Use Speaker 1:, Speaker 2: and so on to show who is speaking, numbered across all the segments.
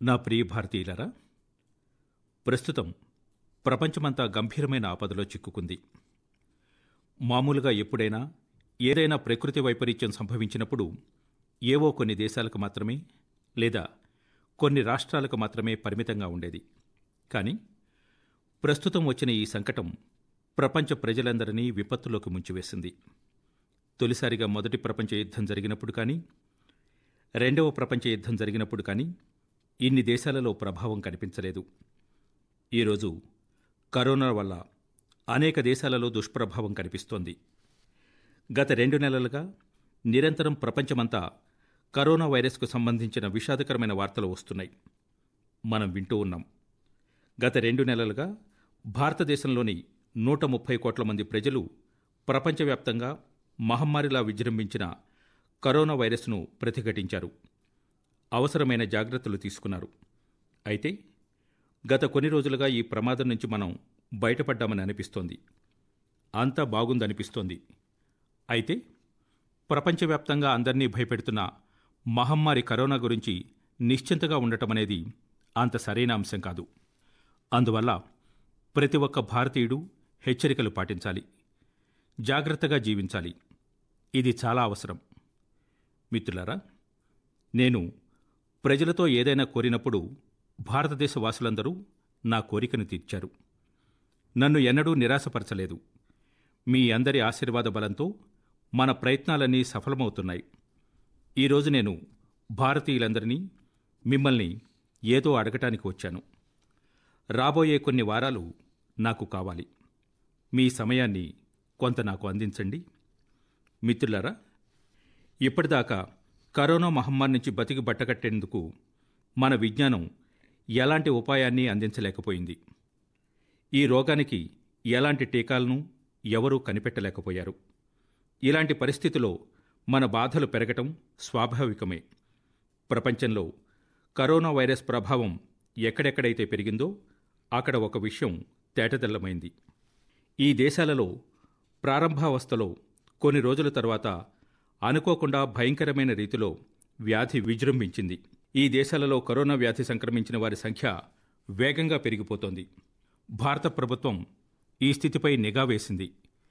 Speaker 1: నా ప్రియ భారతీయులారా ప్రస్తుతం ప్రపంచమంతా గంభీరమైన ఆపదలో చిక్కుకుంది మామూలుగా ఎప్పుడైనా ఏదైనా ప్రకృతి వైపరీత్యం సంభవించినప్పుడు ఏవో కొన్ని దేశాలకు మాత్రమే లేదా కొన్ని రాష్ట్రాలకు మాత్రమే పరిమితంగా ఉండేది కానీ ప్రస్తుతం వచ్చిన ఈ సంకటం ప్రపంచ ప్రజలందరినీ విపత్తులోకి ముంచివేసింది తొలిసారిగా మొదటి ప్రపంచ యుద్ధం జరిగినప్పుడు కానీ రెండవ ప్రపంచ యుద్ధం జరిగినప్పుడు కానీ ఇన్ని దేశాలలో ప్రభావం కనిపించలేదు ఈరోజు కరోనా వల్ల అనేక దేశాలలో దుష్ప్రభావం కనిపిస్తోంది గత రెండు నెలలుగా నిరంతరం ప్రపంచమంతా కరోనా వైరస్కు సంబంధించిన విషాదకరమైన వార్తలు వస్తున్నాయి మనం వింటూ ఉన్నాం గత రెండు నెలలుగా భారతదేశంలోని నూట ముప్పై కోట్ల మంది ప్రజలు ప్రపంచవ్యాప్తంగా మహమ్మారిలా విజృంభించిన కరోనా వైరస్ను ప్రతిఘటించారు అవసరమైన జాగ్రత్తలు తీసుకున్నారు అయితే గత కొన్ని రోజులుగా ఈ ప్రమాదం నుంచి మనం బయటపడ్డామని అనిపిస్తోంది అంతా బాగుందనిపిస్తోంది అయితే ప్రపంచవ్యాప్తంగా అందరినీ భయపెడుతున్న మహమ్మారి కరోనా గురించి నిశ్చింతగా ఉండటం అనేది అంత సరైన అంశం కాదు అందువల్ల ప్రతి ఒక్క భారతీయుడు హెచ్చరికలు పాటించాలి జాగ్రత్తగా జీవించాలి ఇది చాలా అవసరం మిత్రులారా నేను ప్రజలతో ఏదైనా కోరినప్పుడు భారతదేశ వాసులందరూ నా కోరికను తీర్చారు నన్ను ఎన్నడూ నిరాశపరచలేదు మీ అందరి ఆశీర్వాద బలంతో మన ప్రయత్నాలన్నీ సఫలమవుతున్నాయి ఈరోజు నేను భారతీయులందరినీ మిమ్మల్ని ఏదో అడగటానికి వచ్చాను రాబోయే కొన్ని వారాలు నాకు కావాలి మీ సమయాన్ని కొంత నాకు అందించండి మిత్రులారా ఇప్పటిదాకా కరోనా మహమ్మారి నుంచి బతికి బట్టకట్టేందుకు మన విజ్ఞానం ఎలాంటి ఉపాయాన్ని అందించలేకపోయింది ఈ రోగానికి ఎలాంటి టీకాలను ఎవరూ కనిపెట్టలేకపోయారు ఇలాంటి పరిస్థితిలో మన బాధలు పెరగటం స్వాభావికమే ప్రపంచంలో కరోనా వైరస్ ప్రభావం ఎక్కడెక్కడైతే పెరిగిందో అక్కడ ఒక విషయం తేటతెల్లమైంది ఈ దేశాలలో ప్రారంభావస్థలో కొన్ని రోజుల తర్వాత అనుకోకుండా భయంకరమైన రీతిలో వ్యాధి విజృంభించింది ఈ దేశాలలో కరోనా వ్యాధి సంక్రమించిన వారి సంఖ్య వేగంగా పెరిగిపోతోంది భారత ప్రభుత్వం ఈ స్థితిపై నిఘా వేసింది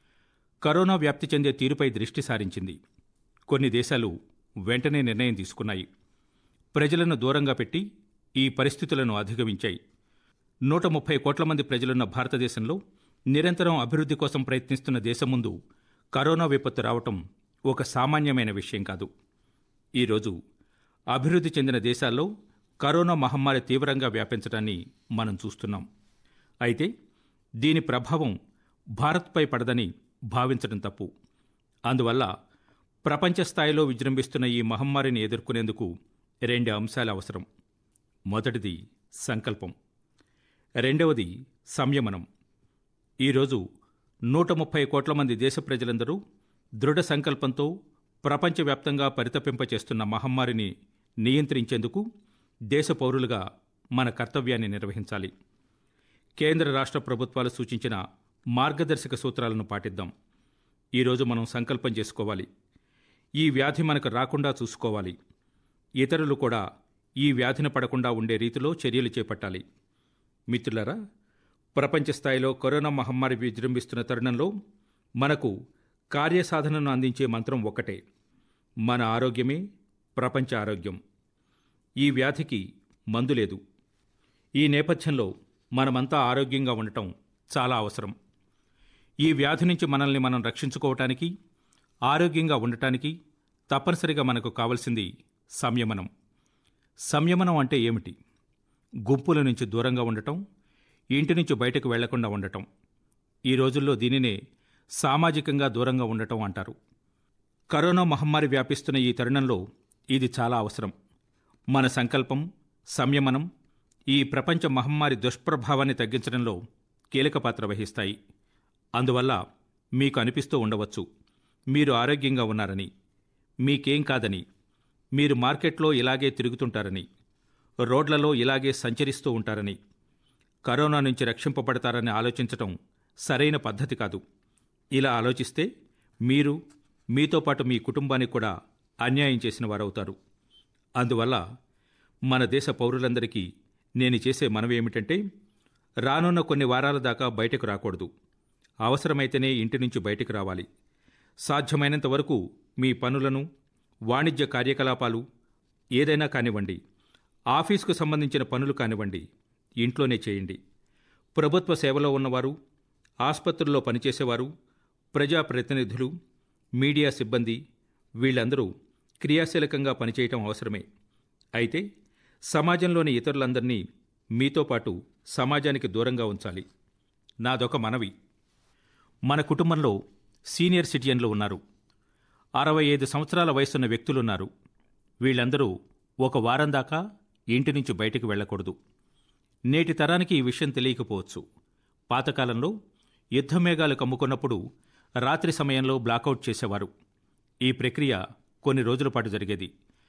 Speaker 1: కరోనా వ్యాప్తి చెందే తీరుపై దృష్టి సారించింది కొన్ని దేశాలు వెంటనే నిర్ణయం తీసుకున్నాయి ప్రజలను దూరంగా పెట్టి ఈ పరిస్థితులను అధిగమించాయి నూట ముప్పై కోట్ల మంది ప్రజలున్న భారతదేశంలో నిరంతరం అభివృద్ధి కోసం ప్రయత్నిస్తున్న దేశం ముందు కరోనా విపత్తు రావటం ఒక సామాన్యమైన విషయం కాదు ఈరోజు అభివృద్ధి చెందిన దేశాల్లో కరోనా మహమ్మారి తీవ్రంగా వ్యాపించడాన్ని మనం చూస్తున్నాం అయితే దీని ప్రభావం భారత్పై పడదని భావించడం తప్పు అందువల్ల ప్రపంచ స్థాయిలో విజృంభిస్తున్న ఈ మహమ్మారిని ఎదుర్కొనేందుకు రెండు అంశాలు అవసరం మొదటిది సంకల్పం రెండవది సంయమనం ఈరోజు నూట ముప్పై కోట్ల మంది దేశ ప్రజలందరూ దృఢ సంకల్పంతో ప్రపంచవ్యాప్తంగా పరితపింపచేస్తున్న మహమ్మారిని నియంత్రించేందుకు దేశ పౌరులుగా మన కర్తవ్యాన్ని నిర్వహించాలి కేంద్ర రాష్ట్ర ప్రభుత్వాలు సూచించిన మార్గదర్శక సూత్రాలను పాటిద్దాం ఈరోజు మనం సంకల్పం చేసుకోవాలి ఈ వ్యాధి మనకు రాకుండా చూసుకోవాలి ఇతరులు కూడా ఈ వ్యాధిని పడకుండా ఉండే రీతిలో చర్యలు చేపట్టాలి మిత్రులారా ప్రపంచ స్థాయిలో కరోనా మహమ్మారి విజృంభిస్తున్న తరుణంలో మనకు కార్యసాధనను అందించే మంత్రం ఒక్కటే మన ఆరోగ్యమే ప్రపంచ ఆరోగ్యం ఈ వ్యాధికి మందు లేదు ఈ నేపథ్యంలో మనమంతా ఆరోగ్యంగా ఉండటం చాలా అవసరం ఈ వ్యాధి నుంచి మనల్ని మనం రక్షించుకోవటానికి ఆరోగ్యంగా ఉండటానికి తప్పనిసరిగా మనకు కావలసింది సంయమనం సంయమనం అంటే ఏమిటి గుంపుల నుంచి దూరంగా ఉండటం ఇంటి నుంచి బయటకు వెళ్లకుండా ఉండటం ఈ రోజుల్లో దీనినే సామాజికంగా దూరంగా ఉండటం అంటారు కరోనా మహమ్మారి వ్యాపిస్తున్న ఈ తరుణంలో ఇది చాలా అవసరం మన సంకల్పం సంయమనం ఈ ప్రపంచ మహమ్మారి దుష్ప్రభావాన్ని తగ్గించడంలో కీలక పాత్ర వహిస్తాయి అందువల్ల మీకు అనిపిస్తూ ఉండవచ్చు మీరు ఆరోగ్యంగా ఉన్నారని మీకేం కాదని మీరు మార్కెట్లో ఇలాగే తిరుగుతుంటారని రోడ్లలో ఇలాగే సంచరిస్తూ ఉంటారని కరోనా నుంచి రక్షింపబడతారని ఆలోచించటం సరైన పద్ధతి కాదు ఇలా ఆలోచిస్తే మీరు మీతో పాటు మీ కుటుంబానికి కూడా అన్యాయం చేసిన వారవుతారు అందువల్ల మన దేశ పౌరులందరికీ నేను చేసే మనవి ఏమిటంటే రానున్న కొన్ని వారాల దాకా బయటకు రాకూడదు అవసరమైతేనే ఇంటి నుంచి బయటకు రావాలి సాధ్యమైనంత వరకు మీ పనులను వాణిజ్య కార్యకలాపాలు ఏదైనా కానివ్వండి ఆఫీసుకు సంబంధించిన పనులు కానివ్వండి ఇంట్లోనే చేయండి ప్రభుత్వ సేవలో ఉన్నవారు ఆసుపత్రుల్లో పనిచేసేవారు ప్రజాప్రతినిధులు మీడియా సిబ్బంది వీళ్ళందరూ క్రియాశీలకంగా పనిచేయటం అవసరమే అయితే సమాజంలోని ఇతరులందరినీ మీతో పాటు సమాజానికి దూరంగా ఉంచాలి నాదొక మనవి మన కుటుంబంలో సీనియర్ సిటిజన్లు ఉన్నారు అరవై ఐదు సంవత్సరాల వయసున్న వ్యక్తులున్నారు వీళ్ళందరూ ఒక వారం దాకా ఇంటి నుంచి బయటకు వెళ్ళకూడదు నేటి తరానికి ఈ విషయం తెలియకపోవచ్చు పాతకాలంలో యుద్ధమేఘాలు కమ్ముకున్నప్పుడు రాత్రి సమయంలో బ్లాకౌట్ చేసేవారు ఈ ప్రక్రియ కొన్ని రోజుల పాటు జరిగేది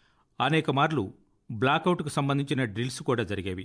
Speaker 1: అనేక మార్లు బ్లాకౌట్కు సంబంధించిన డ్రిల్స్ కూడా జరిగేవి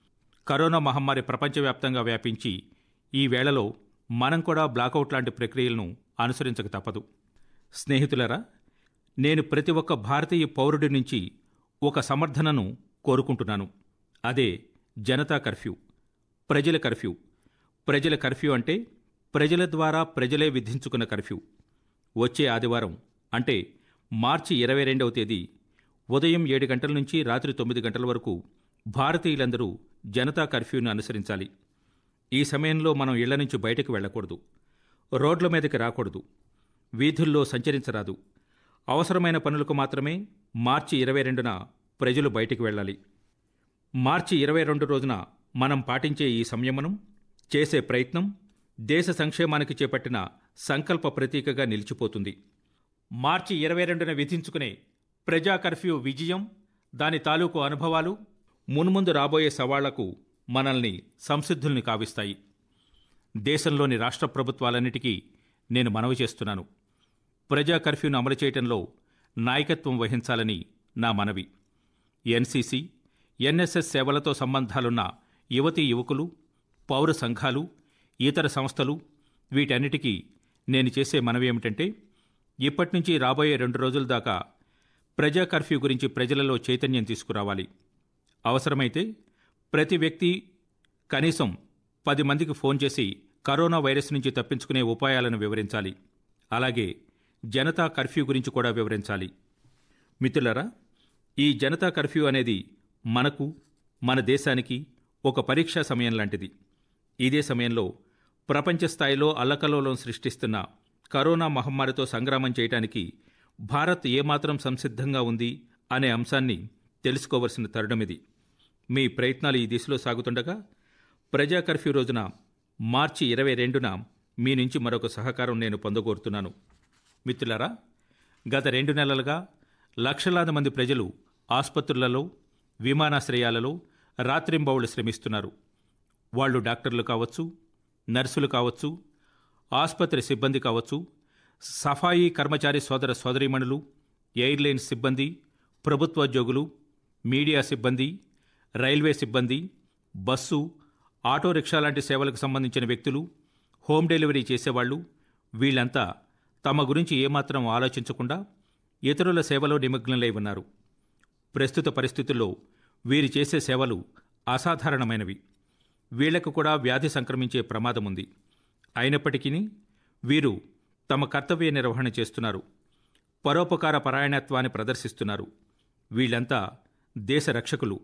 Speaker 1: కరోనా మహమ్మారి ప్రపంచవ్యాప్తంగా వ్యాపించి ఈ వేళలో మనం కూడా బ్లాకౌట్ లాంటి ప్రక్రియలను అనుసరించక తప్పదు స్నేహితులరా నేను ప్రతి ఒక్క భారతీయ పౌరుడి నుంచి ఒక సమర్థనను కోరుకుంటున్నాను అదే జనతా కర్ఫ్యూ ప్రజల కర్ఫ్యూ ప్రజల కర్ఫ్యూ అంటే ప్రజల ద్వారా ప్రజలే విధించుకున్న కర్ఫ్యూ వచ్చే ఆదివారం అంటే మార్చి ఇరవై రెండవ తేదీ ఉదయం ఏడు గంటల నుంచి రాత్రి తొమ్మిది గంటల వరకు భారతీయులందరూ జనతా కర్ఫ్యూను అనుసరించాలి ఈ సమయంలో మనం ఇళ్ల నుంచి బయటకు వెళ్ళకూడదు రోడ్ల మీదకి రాకూడదు వీధుల్లో సంచరించరాదు అవసరమైన పనులకు మాత్రమే మార్చి ఇరవై రెండున ప్రజలు బయటికి వెళ్ళాలి మార్చి ఇరవై రెండు రోజున మనం పాటించే ఈ సంయమనం చేసే ప్రయత్నం దేశ సంక్షేమానికి చేపట్టిన సంకల్ప ప్రతీకగా నిలిచిపోతుంది మార్చి ఇరవై రెండున విధించుకునే ప్రజా కర్ఫ్యూ విజయం దాని తాలూకు అనుభవాలు మున్ముందు రాబోయే సవాళ్లకు మనల్ని సంసిద్ధుల్ని కావిస్తాయి దేశంలోని రాష్ట్ర ప్రభుత్వాలన్నిటికీ నేను మనవి చేస్తున్నాను ప్రజా కర్ఫ్యూను అమలు చేయటంలో నాయకత్వం వహించాలని నా మనవి ఎన్సీసీ ఎన్ఎస్ఎస్ సేవలతో సంబంధాలున్న యువతీ యువకులు పౌర సంఘాలు ఇతర సంస్థలు వీటన్నిటికీ నేను చేసే మనవి ఏమిటంటే ఇప్పటి నుంచి రాబోయే రెండు రోజుల దాకా ప్రజా కర్ఫ్యూ గురించి ప్రజలలో చైతన్యం తీసుకురావాలి అవసరమైతే ప్రతి వ్యక్తి కనీసం పది మందికి ఫోన్ చేసి కరోనా వైరస్ నుంచి తప్పించుకునే ఉపాయాలను వివరించాలి అలాగే జనతా కర్ఫ్యూ గురించి కూడా వివరించాలి మిత్రులరా ఈ జనతా కర్ఫ్యూ అనేది మనకు మన దేశానికి ఒక పరీక్షా సమయం లాంటిది ఇదే సమయంలో ప్రపంచ స్థాయిలో అల్లకల్లోలం సృష్టిస్తున్న కరోనా మహమ్మారితో సంగ్రామం చేయటానికి భారత్ ఏమాత్రం సంసిద్ధంగా ఉంది అనే అంశాన్ని తెలుసుకోవలసిన తరుణమిది మీ ప్రయత్నాలు ఈ దిశలో సాగుతుండగా ప్రజా కర్ఫ్యూ రోజున మార్చి ఇరవై రెండున మీ నుంచి మరొక సహకారం నేను పొందగోరుతున్నాను మిత్రులారా గత రెండు నెలలుగా లక్షలాది మంది ప్రజలు ఆసుపత్రులలో విమానాశ్రయాలలో రాత్రింబవళ్లు శ్రమిస్తున్నారు వాళ్ళు డాక్టర్లు కావచ్చు నర్సులు కావచ్చు ఆసుపత్రి సిబ్బంది కావచ్చు సఫాయి కర్మచారి సోదర సోదరీమణులు ఎయిర్లైన్ సిబ్బంది ప్రభుత్వోద్యోగులు మీడియా సిబ్బంది రైల్వే సిబ్బంది బస్సు ఆటో రిక్షా లాంటి సేవలకు సంబంధించిన వ్యక్తులు హోమ్ డెలివరీ చేసేవాళ్ళు వీళ్ళంతా తమ గురించి ఏమాత్రం ఆలోచించకుండా ఇతరుల సేవలో నిమగ్నలై ఉన్నారు ప్రస్తుత పరిస్థితుల్లో వీరు చేసే సేవలు అసాధారణమైనవి వీళ్లకు కూడా వ్యాధి సంక్రమించే ప్రమాదం ఉంది అయినప్పటికీ వీరు తమ కర్తవ్య నిర్వహణ చేస్తున్నారు పరోపకార పరాయణత్వాన్ని ప్రదర్శిస్తున్నారు వీళ్ళంతా దేశ రక్షకులు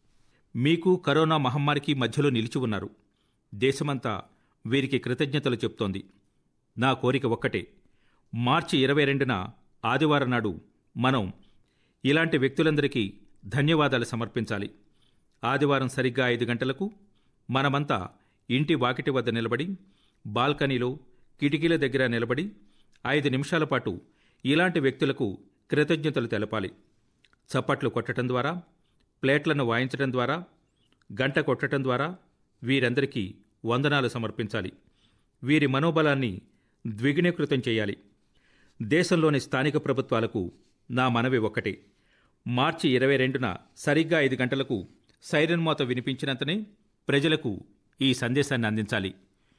Speaker 1: మీకు కరోనా మహమ్మారికి మధ్యలో నిలిచి ఉన్నారు దేశమంతా వీరికి కృతజ్ఞతలు చెప్తోంది నా కోరిక ఒక్కటే మార్చి ఇరవై రెండున ఆదివారం నాడు మనం ఇలాంటి వ్యక్తులందరికీ ధన్యవాదాలు సమర్పించాలి ఆదివారం సరిగ్గా ఐదు గంటలకు మనమంతా ఇంటి వాకిటి వద్ద నిలబడి బాల్కనీలో కిటికీల దగ్గర నిలబడి ఐదు నిమిషాల పాటు ఇలాంటి వ్యక్తులకు కృతజ్ఞతలు తెలపాలి చప్పట్లు కొట్టడం ద్వారా ప్లేట్లను వాయించడం ద్వారా గంట కొట్టడం ద్వారా వీరందరికీ వందనాలు సమర్పించాలి వీరి మనోబలాన్ని ద్విగుణీకృతం చేయాలి దేశంలోని స్థానిక ప్రభుత్వాలకు నా మనవి ఒక్కటే మార్చి ఇరవై రెండున సరిగ్గా ఐదు గంటలకు సైరన్ మోత వినిపించినంతనే ప్రజలకు ఈ సందేశాన్ని అందించాలి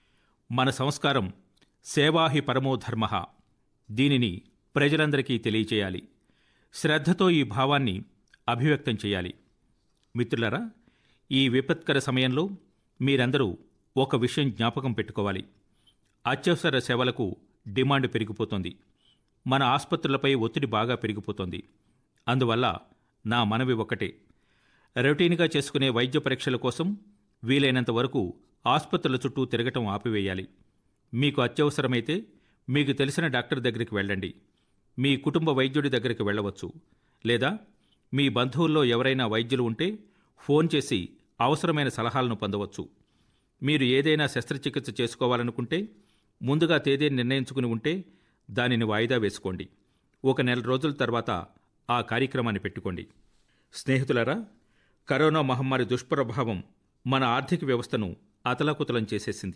Speaker 1: మన సంస్కారం సేవాహి పరమో ధర్మ దీనిని ప్రజలందరికీ తెలియచేయాలి శ్రద్ధతో ఈ భావాన్ని అభివ్యక్తం చేయాలి మిత్రులారా ఈ విపత్కర సమయంలో మీరందరూ ఒక విషయం జ్ఞాపకం పెట్టుకోవాలి అత్యవసర సేవలకు డిమాండ్ పెరిగిపోతోంది మన ఆసుపత్రులపై ఒత్తిడి బాగా పెరిగిపోతోంది అందువల్ల నా మనవి ఒకటే రొటీన్గా చేసుకునే వైద్య పరీక్షల కోసం వీలైనంత వరకు ఆసుపత్రుల చుట్టూ తిరగటం ఆపివేయాలి మీకు అత్యవసరమైతే మీకు తెలిసిన డాక్టర్ దగ్గరికి వెళ్ళండి మీ కుటుంబ వైద్యుడి దగ్గరికి వెళ్ళవచ్చు లేదా మీ బంధువుల్లో ఎవరైనా వైద్యులు ఉంటే ఫోన్ చేసి అవసరమైన సలహాలను పొందవచ్చు మీరు ఏదైనా శస్త్రచికిత్స చేసుకోవాలనుకుంటే ముందుగా తేదీని నిర్ణయించుకుని ఉంటే దానిని వాయిదా వేసుకోండి ఒక నెల రోజుల తర్వాత ఆ కార్యక్రమాన్ని పెట్టుకోండి స్నేహితులారా కరోనా మహమ్మారి దుష్ప్రభావం మన ఆర్థిక వ్యవస్థను అతలాకుతలం చేసేసింది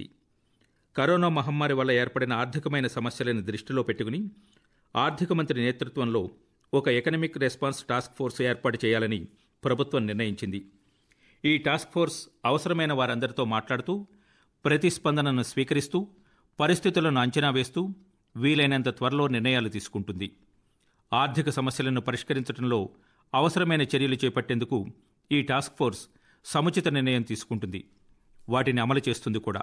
Speaker 1: కరోనా మహమ్మారి వల్ల ఏర్పడిన ఆర్థికమైన సమస్యలను దృష్టిలో పెట్టుకుని ఆర్థిక మంత్రి నేతృత్వంలో ఒక ఎకనమిక్ రెస్పాన్స్ టాస్క్ ఫోర్స్ ఏర్పాటు చేయాలని ప్రభుత్వం నిర్ణయించింది ఈ టాస్క్ ఫోర్స్ అవసరమైన వారందరితో మాట్లాడుతూ ప్రతిస్పందనను స్వీకరిస్తూ పరిస్థితులను అంచనా వేస్తూ వీలైనంత త్వరలో నిర్ణయాలు తీసుకుంటుంది ఆర్థిక సమస్యలను పరిష్కరించడంలో అవసరమైన చర్యలు చేపట్టేందుకు ఈ టాస్క్ ఫోర్స్ సముచిత నిర్ణయం తీసుకుంటుంది వాటిని అమలు చేస్తుంది కూడా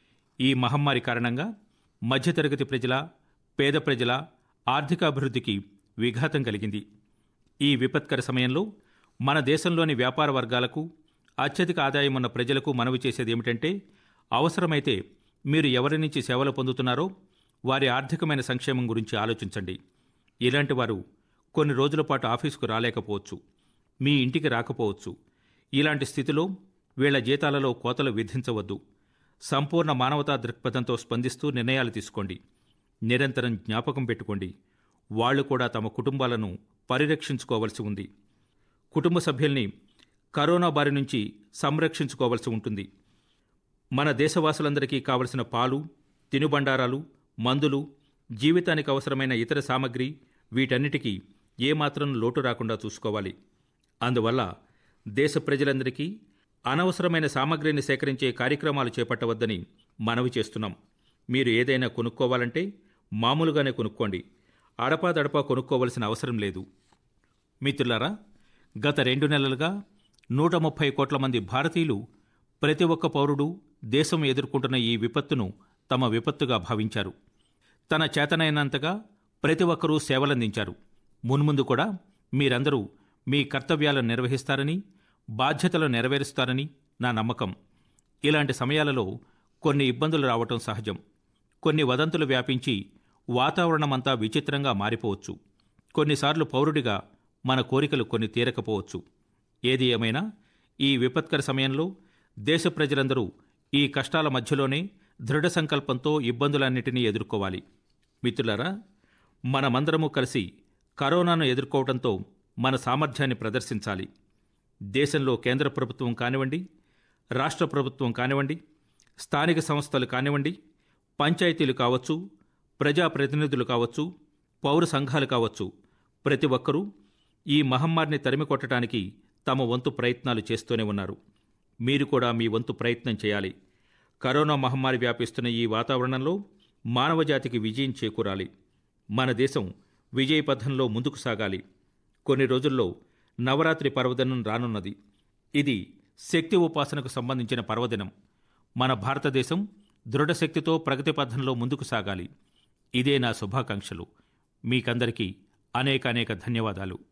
Speaker 1: ఈ మహమ్మారి కారణంగా మధ్యతరగతి ప్రజల పేద ప్రజల ఆర్థికాభివృద్ధికి విఘాతం కలిగింది ఈ విపత్కర సమయంలో మన దేశంలోని వ్యాపార వర్గాలకు అత్యధిక ఆదాయం ఉన్న ప్రజలకు మనవి చేసేది ఏమిటంటే అవసరమైతే మీరు ఎవరి నుంచి సేవలు పొందుతున్నారో వారి ఆర్థికమైన సంక్షేమం గురించి ఆలోచించండి ఇలాంటి వారు కొన్ని రోజుల పాటు ఆఫీసుకు రాలేకపోవచ్చు మీ ఇంటికి రాకపోవచ్చు ఇలాంటి స్థితిలో వీళ్ల జీతాలలో కోతలు విధించవద్దు సంపూర్ణ మానవతా దృక్పథంతో స్పందిస్తూ నిర్ణయాలు తీసుకోండి నిరంతరం జ్ఞాపకం పెట్టుకోండి వాళ్ళు కూడా తమ కుటుంబాలను పరిరక్షించుకోవలసి ఉంది కుటుంబ సభ్యుల్ని కరోనా బారి నుంచి సంరక్షించుకోవలసి ఉంటుంది మన దేశవాసులందరికీ కావలసిన పాలు తినుబండారాలు మందులు జీవితానికి అవసరమైన ఇతర సామగ్రి వీటన్నిటికీ ఏమాత్రం లోటు రాకుండా చూసుకోవాలి అందువల్ల దేశ ప్రజలందరికీ అనవసరమైన సామగ్రిని సేకరించే కార్యక్రమాలు చేపట్టవద్దని మనవి చేస్తున్నాం మీరు ఏదైనా కొనుక్కోవాలంటే మామూలుగానే కొనుక్కోండి అడపాదడపా కొనుక్కోవలసిన అవసరం లేదు మిత్రులారా గత రెండు నెలలుగా నూట ముప్పై కోట్ల మంది భారతీయులు ప్రతి ఒక్క పౌరుడు దేశం ఎదుర్కొంటున్న ఈ విపత్తును తమ విపత్తుగా భావించారు తన చేతనైనంతగా ప్రతి ఒక్కరూ సేవలందించారు మున్ముందు కూడా మీరందరూ మీ కర్తవ్యాలను నిర్వహిస్తారని బాధ్యతలు నెరవేరుస్తారని నా నమ్మకం ఇలాంటి సమయాలలో కొన్ని ఇబ్బందులు రావటం సహజం కొన్ని వదంతులు వ్యాపించి వాతావరణమంతా విచిత్రంగా మారిపోవచ్చు కొన్నిసార్లు పౌరుడిగా మన కోరికలు కొన్ని తీరకపోవచ్చు ఏది ఏమైనా ఈ విపత్కర సమయంలో దేశ ప్రజలందరూ ఈ కష్టాల మధ్యలోనే దృఢ సంకల్పంతో ఇబ్బందులన్నిటినీ ఎదుర్కోవాలి మిత్రులారా మనమందరము కలిసి కరోనాను ఎదుర్కోవడంతో మన సామర్థ్యాన్ని ప్రదర్శించాలి దేశంలో కేంద్ర ప్రభుత్వం కానివ్వండి రాష్ట్ర ప్రభుత్వం కానివ్వండి స్థానిక సంస్థలు కానివ్వండి పంచాయతీలు కావచ్చు ప్రజాప్రతినిధులు కావచ్చు పౌర సంఘాలు కావచ్చు ప్రతి ఒక్కరూ ఈ మహమ్మారిని తరిమి కొట్టడానికి తమ వంతు ప్రయత్నాలు చేస్తూనే ఉన్నారు మీరు కూడా మీ వంతు ప్రయత్నం చేయాలి కరోనా మహమ్మారి వ్యాపిస్తున్న ఈ వాతావరణంలో మానవజాతికి విజయం చేకూరాలి మన దేశం విజయ పథంలో ముందుకు సాగాలి కొన్ని రోజుల్లో నవరాత్రి పర్వదినం రానున్నది ఇది శక్తి ఉపాసనకు సంబంధించిన పర్వదినం మన భారతదేశం దృఢశక్తితో ప్రగతి పథంలో ముందుకు సాగాలి ఇదే నా శుభాకాంక్షలు మీకందరికీ అనేక అనేక ధన్యవాదాలు